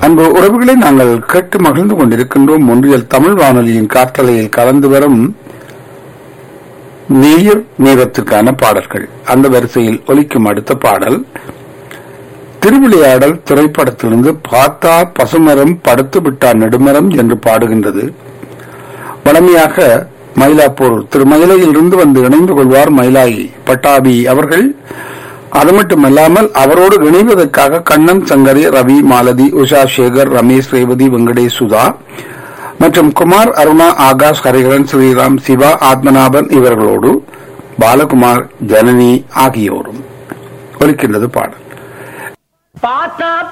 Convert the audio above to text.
அன்பு உறவுகளை நாங்கள் கேட்டு மகிழ்ந்து கொண்டிருக்கின்றோம் ஒன்றியல் தமிழ் வானொலியின் காற்றலையில் கலந்து வரும் நீர் நீரத்துக்கான பாடல்கள் அந்த வரிசையில் ஒலிக்கும் அடுத்த பாடல் திருவிளையாடல் திரைப்படத்திலிருந்து பார்த்தா பசுமரம் படுத்து விட்டார் நெடுமரம் என்று பாடுகின்றது வளமையாக மயிலாப்பூர் திருமயிலையிலிருந்து வந்து இணைந்து கொள்வார் மயிலாய் பட்டாபி அவர்கள் அது மட்டுமல்லாமல் அவரோடு இணைவதற்காக கண்ணன் சங்கரி ரவி மாலதி உஷா சேகர் ரமேஷ் ரேவதி வெங்கடேஷ் சுதா மற்றும் குமார் அருணா ஆகாஷ் ஹரிகரன் ஸ்ரீராம் சிவா ஆத்மநாபன் இவர்களோடு பாலகுமார் ஜனனி ஆகியோரும் ஒலிக்கின்றது பாடல் பார்த்தா